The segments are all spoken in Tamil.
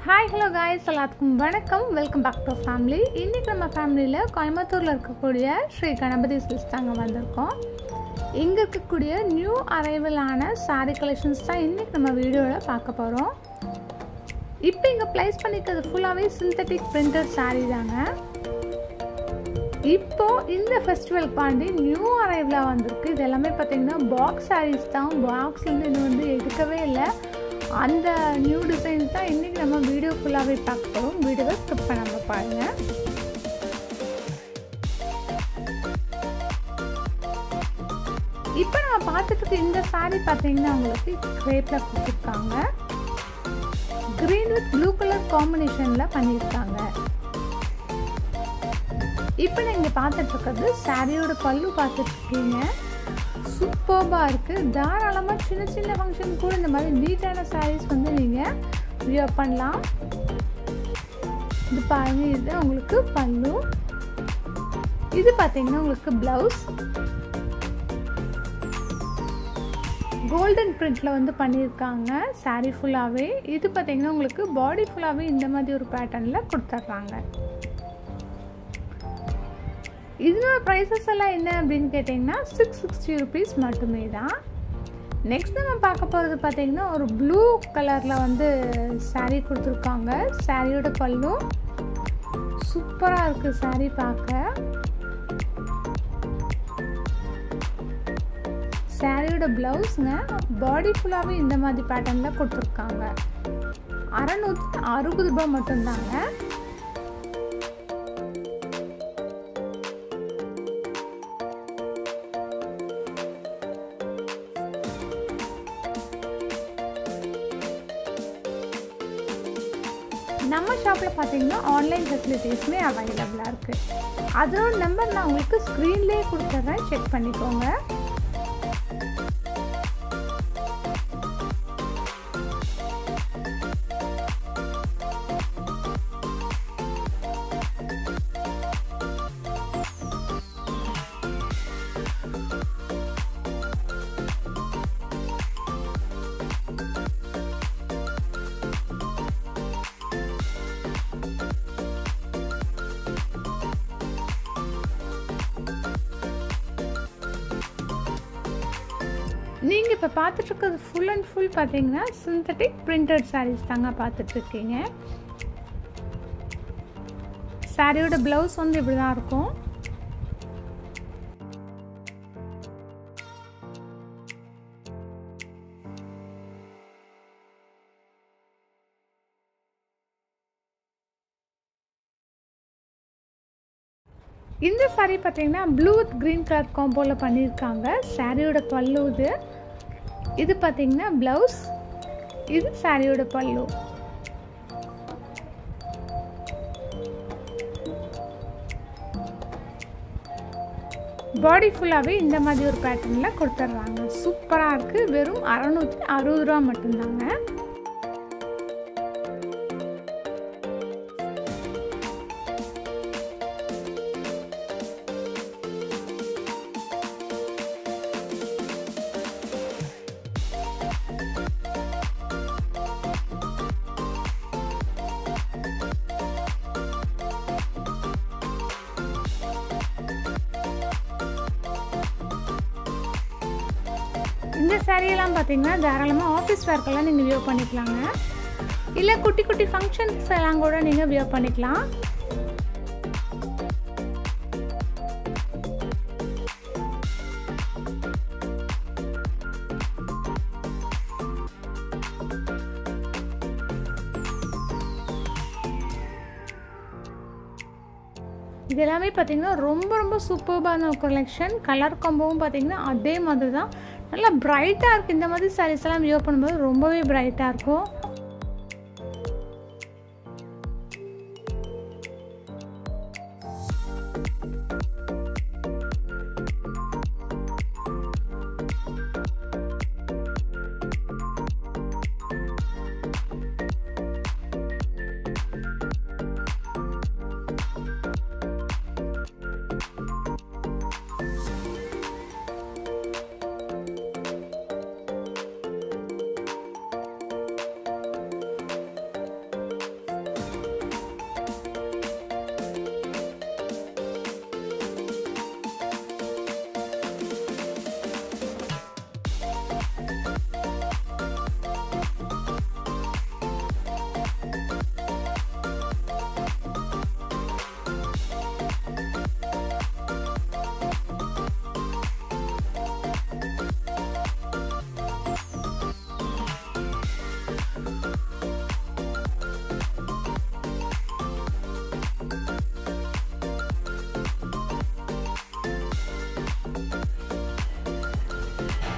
ஹாய் ஹலோ காய்ஸ் எல்லாத்துக்கும் வணக்கம் வெல்கம் பேக் டு ஃபேமிலி இன்றைக்கி நம்ம ஃபேமிலியில் கோயம்புத்தூரில் இருக்கக்கூடிய ஸ்ரீ கணபதி சில்ஸ் தாங்க வந்திருக்கோம் இங்கே இருக்கக்கூடிய நியூ அரைவலான சாரீ கலெக்ஷன்ஸ் தான் இன்றைக்கி நம்ம வீடியோவில் பார்க்க போகிறோம் இப்போ இங்கே ப்ளேஸ் பண்ணிக்கிறது ஃபுல்லாகவே சிந்தட்டிக் பிரிண்டட் சாரீ தாங்க இப்போ இந்த ஃபெஸ்டிவல் பாண்டி நியூ அரைவலாக வந்திருக்கு இது எல்லாமே பார்த்தீங்கன்னா பாக்ஸ் சாரீஸ் தான் பாக்ஸ்லேருந்து இன்னும் வந்து எடுக்கவே இல்லை அந்த நியூ டிசைன்ஸ் தான் இன்றைக்கி நம்ம வீடியோ ஃபுல்லாகவே பார்க்க போகிறோம் வீடியோவை ஸ்கிப் பண்ணாமல் பாருங்கள் இப்போ நம்ம பார்த்துட்டு இருக்க இந்த சாரீ பார்த்தீங்கன்னா உங்களுக்கு கிரேப்பில் கொடுத்துருக்காங்க க்ரீன் வித் ப்ளூ கலர் காம்பினேஷனில் பண்ணியிருக்காங்க இப்போ நீங்கள் பார்த்துட்டு இருக்கிறது சாரியோட பல்லு பார்த்துட்டு இருக்கீங்க சூப்பர்பாக இருக்குது தாராளமாக சின்ன சின்ன ஃபங்க்ஷன் கூட இந்த மாதிரி நீட்டான சாரீஸ் வந்து நீங்கள் வியர் பண்ணலாம் இது பாருங்க இது உங்களுக்கு பல்லு இது பார்த்தீங்கன்னா உங்களுக்கு ப்ளவுஸ் கோல்டன் பிரிண்டில் வந்து பண்ணியிருக்காங்க சாரீ ஃபுல்லாகவே இது பார்த்தீங்கன்னா உங்களுக்கு பாடி ஃபுல்லாகவே இந்த மாதிரி ஒரு பேட்டர்னில் கொடுத்துட்றாங்க இதனோட ப்ரைஸஸ் எல்லாம் என்ன அப்படின்னு கேட்டிங்கன்னா சிக்ஸ் சிக்ஸ்டி ருபீஸ் மட்டுமே தான் நெக்ஸ்ட் நம்ம பார்க்க போகிறது பார்த்தீங்கன்னா ஒரு ப்ளூ கலரில் வந்து சாரீ கொடுத்துருக்காங்க சாரியோட பல்லும் சூப்பராக இருக்குது சாரீ பார்க்க சாரியோட ப்ளவுஸுங்க பாடி ஃபுல்லாகவே இந்த மாதிரி பேட்டர்னில் கொடுத்துருக்காங்க அறநூற்றி அறுபது ரூபாய் மட்டும்தாங்க நம்ம ஷாப்பில் பார்த்தீங்கன்னா ஆன்லைன் ஃபெசிலிட்டிஸுமே அவைலபிளாக இருக்குது அதோட நம்பர் நான் உங்களுக்கு ஸ்க்ரீன்லேயே கொடுத்துட்றேன் செக் பண்ணிக்கோங்க நீங்கள் இப்போ பார்த்துட்ருக்கிறது ஃபுல் அண்ட் ஃபுல் பார்த்தீங்கன்னா சிந்தட்டிக் பிரிண்டட் சாரீஸ் தாங்க பார்த்துட்ருக்கீங்க சாரியோட ப்ளவுஸ் வந்து இப்படி தான் இருக்கும் இந்த சாரீ பார்த்தீங்கன்னா ப்ளூ வித் க்ரீன் கலர் காம்போவில் பண்ணியிருக்காங்க சாரியோட பல்லு இது இது பார்த்தீங்கன்னா ப்ளவுஸ் இது சாரியோட பல்லு பாடி ஃபுல்லாகவே இந்த மாதிரி ஒரு பேட்டர்னில் கொடுத்துட்றாங்க சூப்பராக இருக்குது வெறும் அறநூற்றி அறுபது ரூபா மட்டும்தாங்க இந்த சாரியெல்லாம் பார்த்தீங்கன்னா தாராளமாக ஆஃபீஸ் ஒர்க்கெல்லாம் நீங்கள் வியர் பண்ணிக்கலாங்க இல்லை குட்டி குட்டி ஃபங்க்ஷன்ஸ் எல்லாம் கூட நீங்கள் வியர் பண்ணிக்கலாம் இது எல்லாமே பார்த்தீங்கன்னா ரொம்ப ரொம்ப சூப்பர்பான ஒரு கலெக்ஷன் கலர் காம்போவும் பார்த்தீங்கன்னா அதே மாதிரி தான் நல்லா பிரைட்டாக இருக்குது இந்த மாதிரி சாரீஸ் எல்லாம் வியர் பண்ணும்போது ரொம்பவே பிரைட்டாக இருக்கும்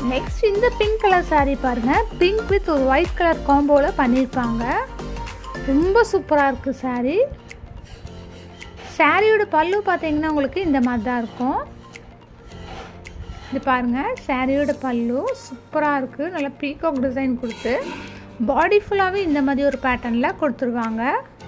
நெக்ஸ்ட் இந்த பிங்க் கலர் saree பாருங்கள் பிங்க் வித் ஒரு ஒயிட் கலர் காம்போவில் பண்ணியிருப்பாங்க ரொம்ப சூப்பராக இருக்குது saree சாரியோட பல்லு பார்த்தீங்கன்னா உங்களுக்கு இந்த மாதிரி தான் இருக்கும் இது பாருங்கள் சாரியோட பல்லு சூப்பராக இருக்குது நல்லா பீகாக் டிசைன் கொடுத்து பாடி ஃபுல்லாகவே இந்த மாதிரி ஒரு பேட்டர்னில் கொடுத்துருக்காங்க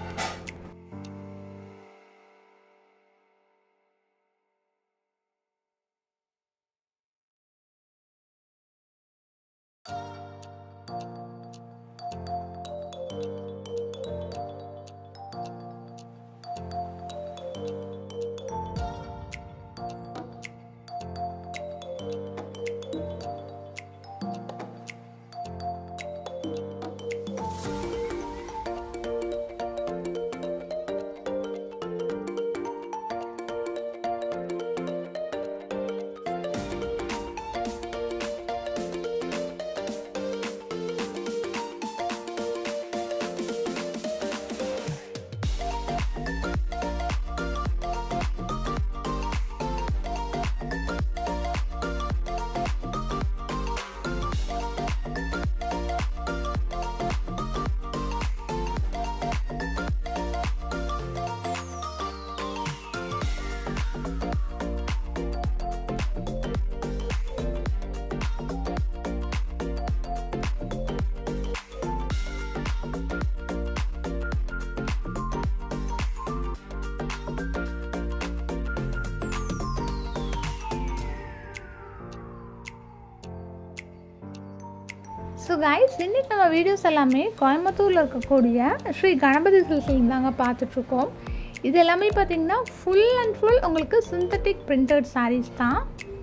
ஸோ கைஸ் இன்னைக்கு நம்ம வீடியோஸ் எல்லாமே கோயம்புத்தூரில் இருக்கக்கூடிய ஸ்ரீ கணபதி சில்சில் தாங்க பார்த்துட்ருக்கோம் இது எல்லாமே பார்த்தீங்கன்னா ஃபுல் அண்ட் ஃபுல் உங்களுக்கு சிந்தட்டிக் பிரிண்டட் sarees தான்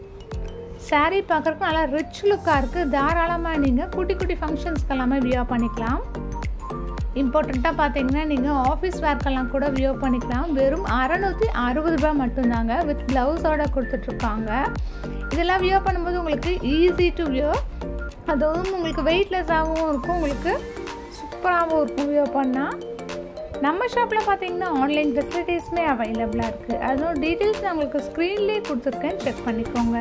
saree பார்க்குறக்கு நல்லா ரிச் லுக்காக இருக்குது தாராளமாக நீங்கள் குட்டி குட்டி ஃபங்க்ஷன்ஸ்க்கு எல்லாமே வியோ பண்ணிக்கலாம் இம்பார்ட்டண்ட்டாக பார்த்தீங்கன்னா நீங்கள் ஆஃபீஸ் வேர்க்கெல்லாம் கூட வியோ பண்ணிக்கலாம் வெறும் அறநூற்றி அறுபது ரூபாய் மட்டும்தாங்க வித் ப்ளவுஸோட கொடுத்துட்ருக்காங்க இதெல்லாம் வியோ பண்ணும்போது உங்களுக்கு ஈஸி டு வியோ அதுவும் உங்களுக்கு வெயிட்லெஸ்ஸாகவும் இருக்கும் உங்களுக்கு சூப்பராகவும் இருக்கும் வியோ பண்ணால் நம்ம ஷாப்பில் பார்த்தீங்கன்னா ஆன்லைன் ஃபெசிலிட்டிஸுமே அவைலபிளாக இருக்குது அதுவும் டீட்டெயில்ஸ் நான் உங்களுக்கு ஸ்க்ரீன்லேயே கொடுத்துருக்கேன் செக் பண்ணிக்கோங்க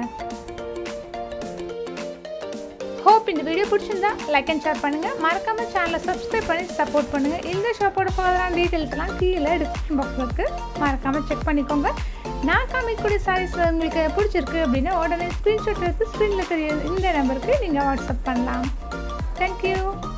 ஹோப் இந்த வீடியோ பிடிச்சிருந்தா லைக் அண்ட் ஷேர் பண்ணுங்கள் மறக்காமல் சேனலை சப்ஸ்கிரைப் பண்ணி சப்போர்ட் பண்ணுங்கள் இந்த ஷாப்போட ஃபர்தரான டீட்டெயில்ஸ் எல்லாம் கீழே டிஸ்கிரிப்ஷன் பாக்ஸில் இருக்குது மறக்காமல் செக் பண்ணிக்கோங்க நான் காமிக்கக்கூடிய சாரீஸ் உங்களுக்கு பிடிச்சிருக்கு அப்படின்னா உடனே ஸ்க்ரீன்ஷாட் எடுத்து ஸ்க்ரீனில் தெரிய இந்த நம்பருக்கு நீங்கள் வாட்ஸ்அப் பண்ணலாம் தேங்க்யூ